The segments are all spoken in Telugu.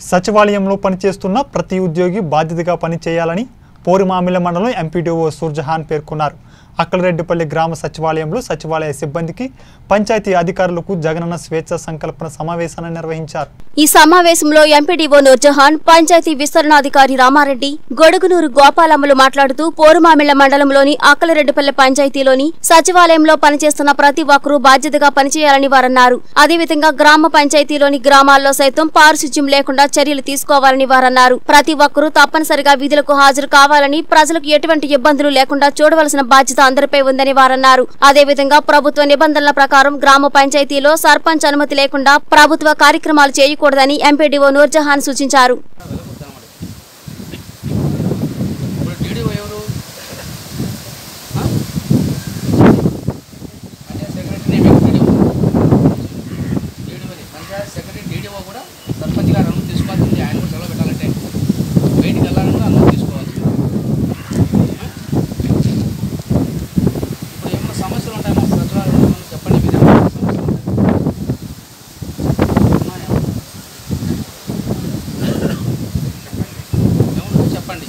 సచివాలయంలో పనిచేస్తున్న ప్రతి ఉద్యోగి బాధ్యతగా పనిచేయాలని పోరుమామిల మండలం ఎంపీడీఓ సూర్జహాన్ పేర్కొన్నారు అక్కలరెడ్డిపల్లి గ్రామ సచివాలయంలో సచివాలయ సిబ్బందికి పంచాయతీ అధికారులకు జగనన్న స్వేచ్ఛ సంకల్పన సమావేశాన్ని నిర్వహించారు ఈ సమావేశంలో ఎంపీడీఓ నూర్జహాన్ పంచాయతీ విస్తరణాధికారి రామారెడ్డి గొడుగునూరు గోపాలమ్మలు మాట్లాడుతూ పోరుమామిళ్ల మండలంలోని ఆకలరెడ్డిపల్లె పంచాయతీలోని సచివాలయంలో పనిచేస్తున్న ప్రతి ఒక్కరూ బాధ్యతగా పనిచేయాలని వారన్నారు అదేవిధంగా గ్రామ పంచాయతీలోని గ్రామాల్లో సైతం పారిశుధ్యం లేకుండా చర్యలు తీసుకోవాలని వారన్నారు ప్రతి ఒక్కరూ తప్పనిసరిగా విధులకు హాజరు కావాలని ప్రజలకు ఎటువంటి ఇబ్బందులు లేకుండా చూడవలసిన బాధ్యత అందరిపై ఉందని వారన్నారు అదేవిధంగా ప్రభుత్వ నిబంధనల ప్రకారం గ్రామ పంచాయతీలో సర్పంచ్ అనుమతి లేకుండా ప్రభుత్వ కార్యక్రమాలు చేయకూడదని ఎంపీడీఓ నూర్జహాన్ సూచించారు ఇప్పుడు టీడీఓ ఎవరు ఆ? పంచాయత్ సెక్రటరీ నేమ్ టీడీఓ టీడీఓని పంచాయత్ సెక్రటరీ టీడీఓ కూడా సర్పంచ్ గారు అనుమతి తీసుకోవాల్సింది ఆయన కూడా సెలవు పెట్టాలంటే బయటికి వెళ్ళాలని కూడా అనుమతి తీసుకోవాలి ఆ? ఇప్పుడు ఏమైనా సమస్యలు ఉంటాయి మా సచివాలయంలో చెప్పండి మీరు ఏమైనా సమస్యలు ఉంటాయి ఉన్నాయా? ఏమన్నా చెప్పండి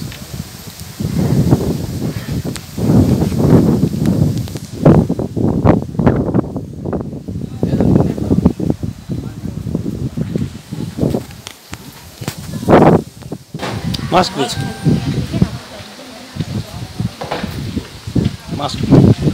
మాస్క్ ప్లీజ్ మాస్క్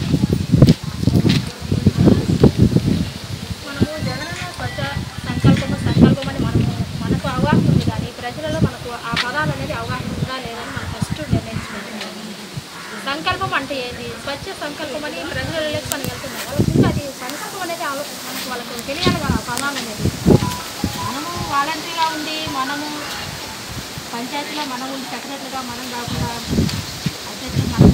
మనము జగనన్న స్వచ్ఛ సంకల్పము సంకల్పమని మనము మనకు అవగాహన ఉంది కానీ ప్రజలలో మనకు ఆ పదాలు అనేది అవగాహన ఉందా లేదని మనం ఫస్ట్ నిర్ణయించుకుంటున్నాం సంకల్పం అంటే ఏంటి స్వచ్ఛ సంకల్పం అని ప్రజలలోకి మనం వెళ్తున్నాం వాళ్ళకి ఇంకా అది సంకల్పం అనేది ఆలో- మనకు వాళ్ళకు తెలియాలి కదా ఆ పదాలు అనేది మనము వాలంటరీగా ఉండి మనము పంచాయతీలో మనం ఉండి సెక్రటరీగా మనం కాకుండా అధ్యక్షులు మనం